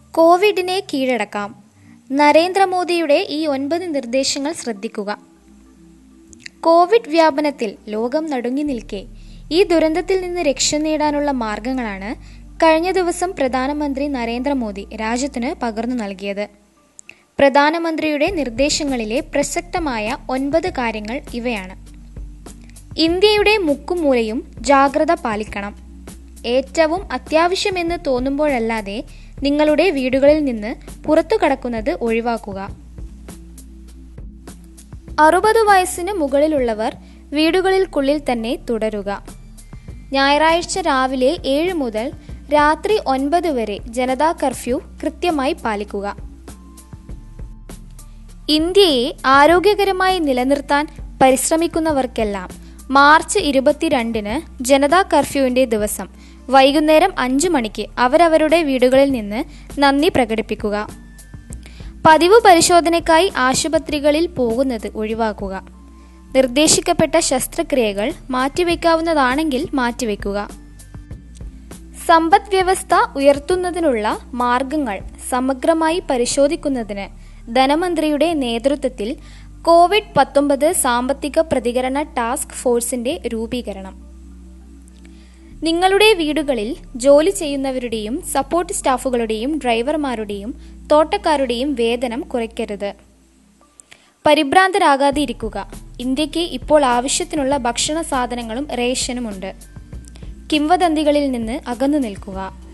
കോവിഡിനെ കീഴടക്കാം നരേന്ദ്രമോദിയുടെ ഈ ഒൻപത് നിർദ്ദേശങ്ങൾ ശ്രദ്ധിക്കുക കോവിഡ് വ്യാപനത്തിൽ ലോകം നടുങ്ങി നിൽക്കെ ഈ ദുരന്തത്തിൽ നിന്ന് രക്ഷ നേടാനുള്ള മാർഗങ്ങളാണ് കഴിഞ്ഞ ദിവസം പ്രധാനമന്ത്രി നരേന്ദ്രമോദി രാജ്യത്തിന് പകർന്നു നൽകിയത് പ്രധാനമന്ത്രിയുടെ നിർദ്ദേശങ്ങളിലെ പ്രസക്തമായ ഒൻപത് കാര്യങ്ങൾ ഇവയാണ് ഇന്ത്യയുടെ മുക്കുമൂലയും ജാഗ്രത പാലിക്കണം ഏറ്റവും അത്യാവശ്യമെന്ന് തോന്നുമ്പോഴല്ലാതെ നിങ്ങളുടെ വീടുകളിൽ നിന്ന് പുറത്തു കടക്കുന്നത് ഒഴിവാക്കുക അറുപത് വയസ്സിന് മുകളിലുള്ളവർ വീടുകളിൽക്കുള്ളിൽ തന്നെ തുടരുക ഞായറാഴ്ച രാവിലെ ഏഴ് മുതൽ രാത്രി ഒൻപത് വരെ ജനതാ കർഫ്യൂ കൃത്യമായി പാലിക്കുക ഇന്ത്യയെ ആരോഗ്യകരമായി നിലനിർത്താൻ പരിശ്രമിക്കുന്നവർക്കെല്ലാം മാർച്ച് ഇരുപത്തിരണ്ടിന് ജനതാ കർഫ്യൂവിന്റെ ദിവസം വൈകുന്നേരം അഞ്ചു മണിക്ക് അവരവരുടെ വീടുകളിൽ നിന്ന് നന്ദി പ്രകടിപ്പിക്കുക പതിവ് പരിശോധനയ്ക്കായി ആശുപത്രികളിൽ പോകുന്നത് ഒഴിവാക്കുക നിർദ്ദേശിക്കപ്പെട്ട ശസ്ത്രക്രിയകൾ മാറ്റിവെക്കാവുന്നതാണെങ്കിൽ മാറ്റിവെക്കുക സമ്പദ് വ്യവസ്ഥ ഉയർത്തുന്നതിനുള്ള മാർഗങ്ങൾ സമഗ്രമായി പരിശോധിക്കുന്നതിന് ധനമന്ത്രിയുടെ നേതൃത്വത്തിൽ കോവിഡ് പത്തൊമ്പത് സാമ്പത്തിക പ്രതികരണ ടാസ്ക് ഫോഴ്സിന്റെ രൂപീകരണം നിങ്ങളുടെ വീടുകളിൽ ജോലി ചെയ്യുന്നവരുടെയും സപ്പോർട്ട് സ്റ്റാഫുകളുടെയും ഡ്രൈവർമാരുടെയും തോട്ടക്കാരുടെയും വേതനം കുറയ്ക്കരുത് പരിഭ്രാന്തരാകാതെ ഇരിക്കുക ഇന്ത്യക്ക് ഇപ്പോൾ ആവശ്യത്തിനുള്ള ഭക്ഷണ സാധനങ്ങളും റേഷനുമുണ്ട് കിംവദന്തികളിൽ നിന്ന് അകന്നു നിൽക്കുക